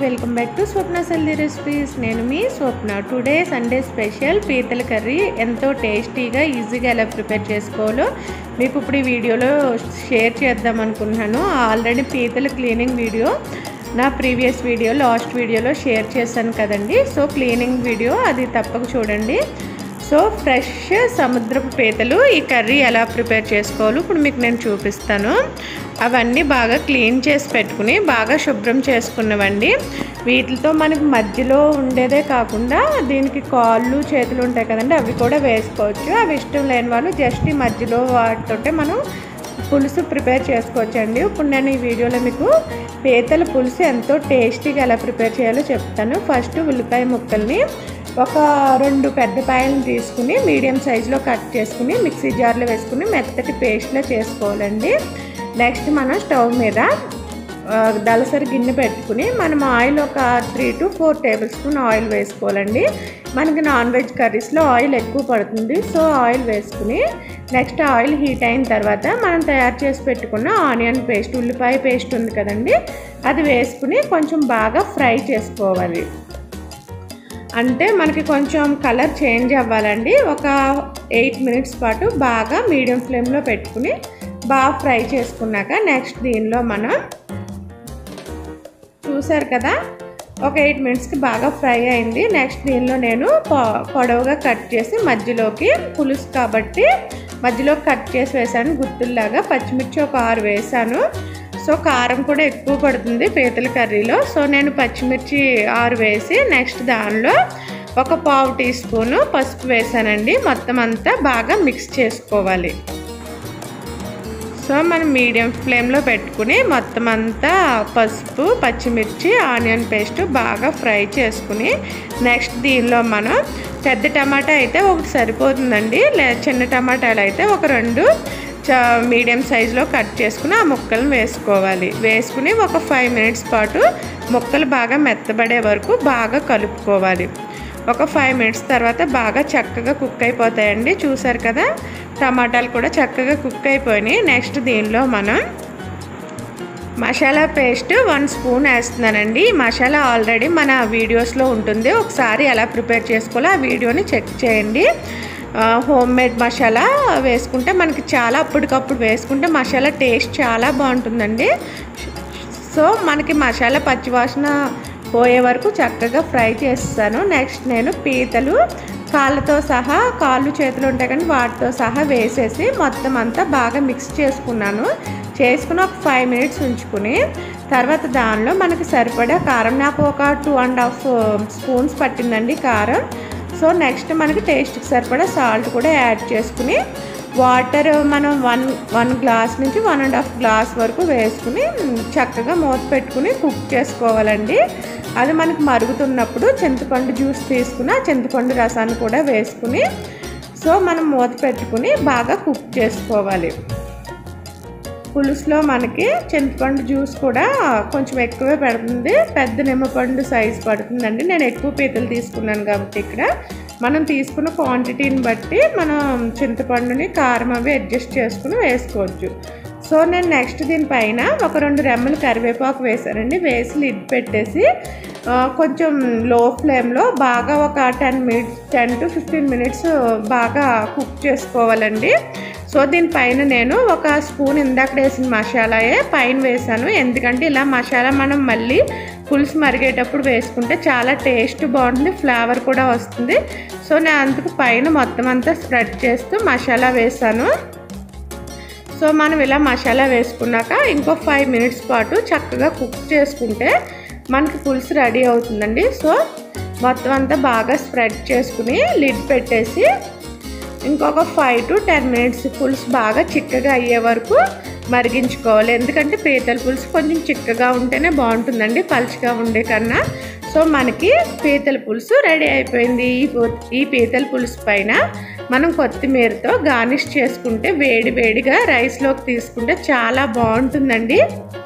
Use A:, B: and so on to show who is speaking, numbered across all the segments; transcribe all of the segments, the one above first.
A: welcome back to Swapna సెల్దీ recipes నేను మీ స్వప్న టుడే సండే స్పెషల్ పీతల కర్రీ ఎంతో టేస్టీగా ఈజీగా ఎలా ప్రిపేర్ చేసుకోవాలో మీకు ఇప్పుడు ఈ వీడియోలో షేర్ చేద్దాం అనుకుంటున్నాను ఆల్రెడీ పీతల క్లీనింగ్ వీడియో నా ప్రీవియస్ వీడియో లాస్ట్ వీడియోలో షేర్ చేశాను కదండి సో క్లీనింగ్ వీడియో అది తప్పక చూడండి సో ఫ్రెష్ సముద్రపు పీతలు ఈ కర్రీ ఎలా ప్రిపేర్ చేసుకోవాలో ఇప్పుడు మీకు నేను చూపిస్తాను అవన్నీ బాగా క్లీన్ చేసి పెట్టుకుని బాగా శుభ్రం చేసుకున్నవండి వీటితో మనకి మధ్యలో ఉండేదే కాకుండా దీనికి కాళ్ళు చేతులు ఉంటాయి కదండి అవి కూడా వేసుకోవచ్చు అవి ఇష్టం లేని వాళ్ళు జస్ట్ ఈ మధ్యలో వాటితోటే మనం పులుసు ప్రిపేర్ చేసుకోవచ్చండి ఇప్పుడు నేను ఈ వీడియోలో మీకు పీతల పులుసు ఎంతో టేస్టీగా ఎలా ప్రిపేర్ చేయాలో చెప్తాను ఫస్ట్ ఉల్లిపాయ ముక్కల్ని ఒక రెండు పెద్ద పాయలను తీసుకుని మీడియం సైజులో కట్ చేసుకుని మిక్సీ జార్లో వేసుకుని మెత్తటి పేస్ట్లా చేసుకోవాలండి నెక్స్ట్ మనం స్టవ్ మీద ఆ, దలసరి గిన్నె పెట్టుకుని మనం ఆయిల్ ఒక three to four tablespoon oil వేసుకోవాలండి మనకి నాన్ వెజ్ కర్రీస్లో ఆయిల్ ఎక్కువ పడుతుంది సో ఆయిల్ వేసుకుని నెక్స్ట్ ఆయిల్ హీట్ అయిన తర్వాత మనం తయారు చేసి పెట్టుకున్న ఆనియన్ పేస్ట్ ఉల్లిపాయ పేస్ట్ ఉంది కదండి అది వేసుకుని కొంచెం బాగా ఫ్రై చేసుకోవాలి అంటే మనకి కొంచెం కలర్ చేంజ్ అవ్వాలండి ఒక ఎయిట్ మినిట్స్ పాటు బాగా మీడియం ఫ్లేమ్లో పెట్టుకుని బాగా ఫ్రై చేసుకున్నాక నెక్స్ట్ దీనిలో మనం చూసారు కదా ఒక ఎయిట్ మినిట్స్కి బాగా ఫ్రై అయింది నెక్స్ట్ దీనిలో నేను పొ- పొడవుగా కట్ చేసి మధ్యలోకి పులుసు కాబట్టి మధ్యలో కట్ చేసి వేసాను గుత్తుల్లాగా పచ్చిమిర్చి ఒక ఆరు వేసాను సో కారం కూడా ఎక్కువ పడుతుంది పీతల కర్రీలో సో నేను పచ్చిమిర్చి ఆరు వేసి నెక్స్ట్ దానిలో ఒక పావు టీ స్పూను పసుపు వేసానండి మొత్తం అంతా బాగా మిక్స్ చేసుకోవాలి సో మనం మీడియం ఫ్లేమ్లో పెట్టుకుని మొత్తం అంతా పసుపు పచ్చిమిర్చి ఆనియన్ పేస్ట్ బాగా ఫ్రై చేసుకుని నెక్స్ట్ దీనిలో మనం పెద్ద టమాటా అయితే ఒకటి సరిపోతుందండి లే చిన్న టమాటాలు అయితే ఒక రెండు చ మీడియం సైజులో కట్ చేసుకుని ఆ ముక్కలను వేసుకోవాలి వేసుకుని ఒక ఫైవ్ మినిట్స్ పాటు ముక్కలు బాగా మెత్తబడే వరకు బాగా కలుపుకోవాలి ఒక ఫైవ్ మినిట్స్ తర్వాత బాగా చక్కగా కుక్ అయిపోతాయండి చూసారు కదా టమాటాలు కూడా చక్కగా కుక్ అయిపోయినాయి నెక్స్ట్ దీనిలో మనం మసాలా పేస్ట్ వన్ స్పూన్ వేస్తున్నానండి ఈ మసాలా ఆల్రెడీ మన వీడియోస్లో ఉంటుంది ఒకసారి ఎలా ప్రిపేర్ చేసుకోవాలో ఆ వీడియోని చెక్ చేయండి హోమ్ మేడ్ మసాలా వేసుకుంటే మనకి చాలా అప్పటికప్పుడు వేసుకుంటే మసాలా టేస్ట్ చాలా బాగుంటుందండి సో మనకి మసాలా పచ్చివాసన పోయే వరకు చక్కగా ఫ్రై చేస్తాను నెక్స్ట్ నేను పీతలు కాళ్ళతో సహా కాళ్ళు చేతులు ఉంటాయి కానీ వాటితో సహా వేసేసి మొత్తం అంతా బాగా మిక్స్ చేసుకున్నాను చేసుకుని ఒక ఫైవ్ మినిట్స్ ఉంచుకుని తర్వాత దానిలో మనకి సరిపడా కారం నాకు ఒక టూ అండ్ హాఫ్ స్పూన్స్ పట్టిందండి కారం సో నెక్స్ట్ మనకి టేస్ట్కి సరిపడా సాల్ట్ కూడా యాడ్ చేసుకుని వాటర్ మనం వన్ వన్ గ్లాస్ నుంచి వన్ అండ్ హాఫ్ గ్లాస్ వరకు వేసుకుని చక్కగా మూత పెట్టుకుని కుక్ చేసుకోవాలండి అది మనకి మరుగుతున్నప్పుడు చింతపండు జ్యూస్ తీసుకుని ఆ చింతపండు రసాన్ని కూడా వేసుకుని సో మనం మూత పెట్టుకుని బాగా కుక్ చేసుకోవాలి పులుసులో మనకి చింతపండు జ్యూస్ కూడా కొంచెం ఎక్కువే పెడుతుంది పెద్ద నిమ్మపండు సైజ్ పడుతుందండి నేను ఎక్కువ పీతలు తీసుకున్నాను కాబట్టి ఇక్కడ మనం తీసుకున్న క్వాంటిటీని బట్టి మనం చింతపండుని కారం అవి అడ్జస్ట్ చేసుకుని వేసుకోవచ్చు సో నేను నెక్స్ట్ దీనిపైన ఒక రెండు రెమ్మలు కరివేపాకు వేసానండి వేసి లిడ్ పెట్టేసి ఆ, కొంచెం లో ఫ్లేమ్లో బాగా ఒక ten minutes ten to fifteen minutes బాగా కుక్ చేసుకోవాలండి సో దీనిపైన నేను ఒక స్పూన్ ఇందాక వేసిన మసాలాయే పైన వేసాను ఎందుకంటే ఇలా మసాలా మనం మళ్ళీ పులుసు మరిగేటప్పుడు వేసుకుంటే చాలా టేస్ట్ బాగుంటుంది ఫ్లేవర్ కూడా వస్తుంది సో నేను అందుకు పైన మొత్తం అంతా స్ప్రెడ్ చేస్తూ మసాలా వేసాను సో మనం ఇలా మసాలా వేసుకున్నాక ఇంకో ఫైవ్ మినిట్స్ పాటు చక్కగా కుక్ చేసుకుంటే మనకి పులుసు రెడీ అవుతుందండి సో మొత్తం అంతా బాగా స్ప్రెడ్ చేసుకుని లిడ్ పెట్టేసి ఇంకొక ఫైవ్ టు టెన్ మినిట్స్ పులుసు బాగా చిక్కగా అయ్యే వరకు మరిగించుకోవాలి ఎందుకంటే పీతల పులుసు కొంచెం చిక్కగా ఉంటేనే బాగుంటుందండి పలుచగా ఉండే కన్నా సో మనకి పీతల పులుసు రెడీ అయిపోయింది ఈ పు- ఈ పీతల పులుసు పైన మనం కొత్తిమీరతో గార్నిష్ చేసుకుంటే వేడి వేడిగా రైస్లోకి తీసుకుంటే చాలా బాగుంటుందండి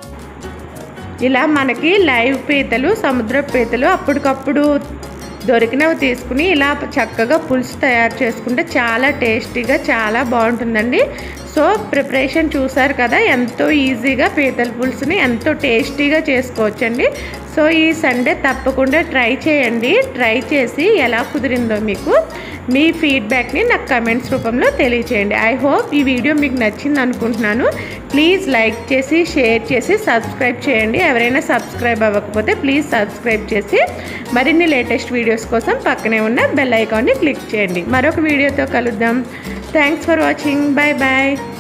A: ఇలా మనకి లైవ్ పీతలు సముద్ర పీతలు అప్పటికప్పుడు దొరికినవి తీసుకుని ఇలా చక్కగా పులుసు తయారు చేసుకుంటే చాలా టేస్టీగా చాలా బాగుంటుందండి సో ప్రిపరేషన్ చూసారు కదా ఎంతో ఈజీగా పీతల పులుసుని ఎంతో టేస్టీగా చేసుకోవచ్చండి సో ఈ సండే తప్పకుండా ట్రై చేయండి ట్రై చేసి ఎలా కుదిరిందో మీకు మీ ఫీడ్బ్యాక్ని నాకు కమెంట్స్ రూపంలో తెలియచేయండి ఐ హోప్ ఈ వీడియో మీకు నచ్చింది అనుకుంటున్నాను ప్లీజ్ లైక్ చేసి షేర్ చేసి సబ్స్క్రైబ్ చేయండి ఎవరైనా సబ్స్క్రైబ్ అవ్వకపోతే ప్లీజ్ సబ్స్క్రైబ్ చేసి మరిన్ని లేటెస్ట్ వీడియోస్ కోసం పక్కనే ఉన్న బెల్ ఐకాన్ని క్లిక్ చేయండి మరొక వీడియోతో కలుద్దాం thanks for watching bye bye